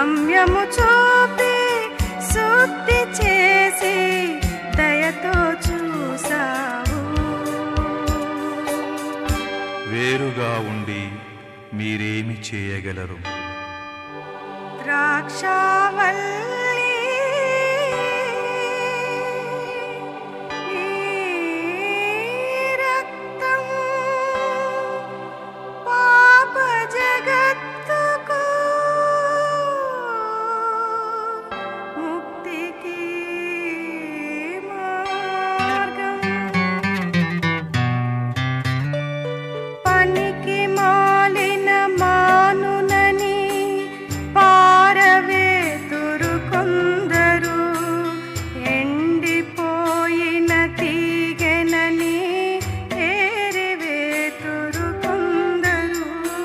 రమ్యము చూపి శుద్ధి చేసి దయతో చూసావు వేరుగా ఉండి మీరేమి చేయగలరు ద్రాక్షావల్లి నీ రక్తము పాప జగత్తుకు ముక్తికి మార్గం పనికి మాలిన మానునని పారవేతురు కొందరు ఎండిపోయిన తీగెనని ఏరివేతురు కొందరు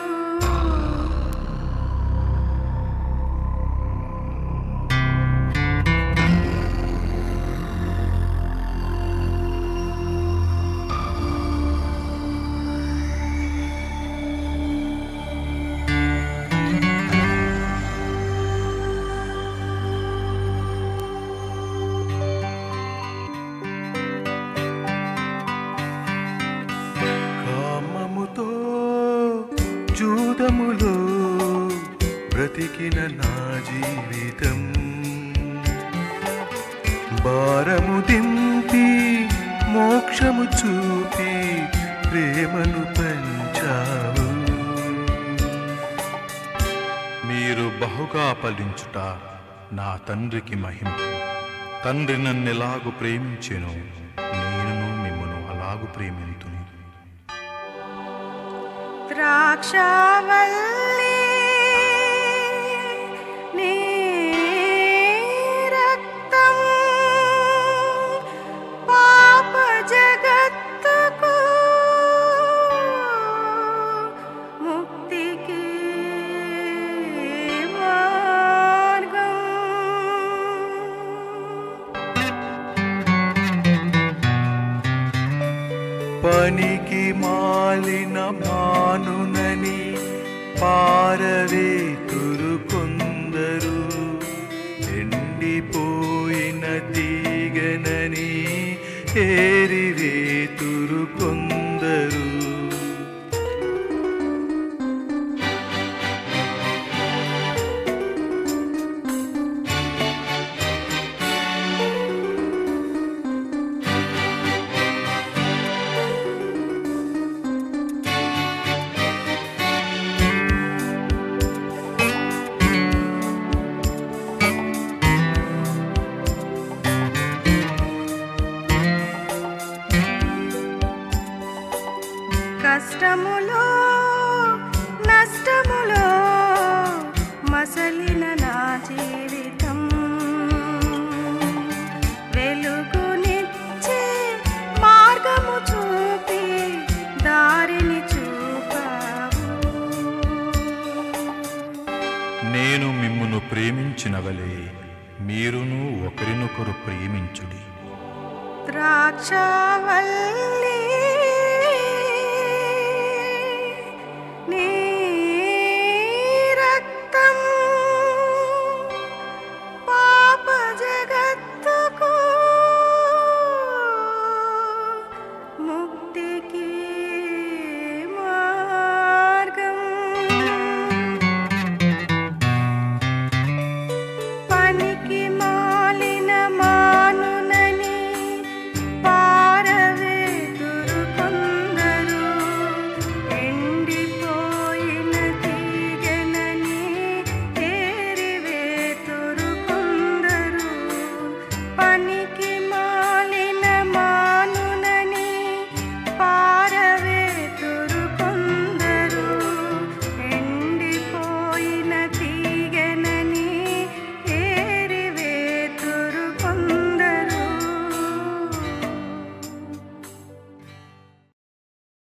కామముతో జూదములో బ్రతికిన నా జీవితం భారము దింపి మోక్షము చూపి ప్రేమను పంచావు మీరు బహుగా ఫలించుట నా తండ్రికి మహిమ తండ్రి నన్నెలాగు ప్రేమించెను నేను మిమ్మను అలాగు ప్రేమింతును ద్రాక్షావల్లి నీ రక్తము పాప జగత్తుకు ముక్తికి మార్గం పనికి మాలిన మానునని పారవేతురు కొందరు ఎండిపోయిన తీగనని ఏరివేతురు కొందరు కష్టములో నష్టములో మసలిన నా జీవితం వెలుగునిచ్చే మార్గము చూపి దారిని చూపావు నేను మిమ్మును ప్రేమించినవలే మీరును ఒకరినొకరు ప్రేమించుడి ద్రాక్షావల్లి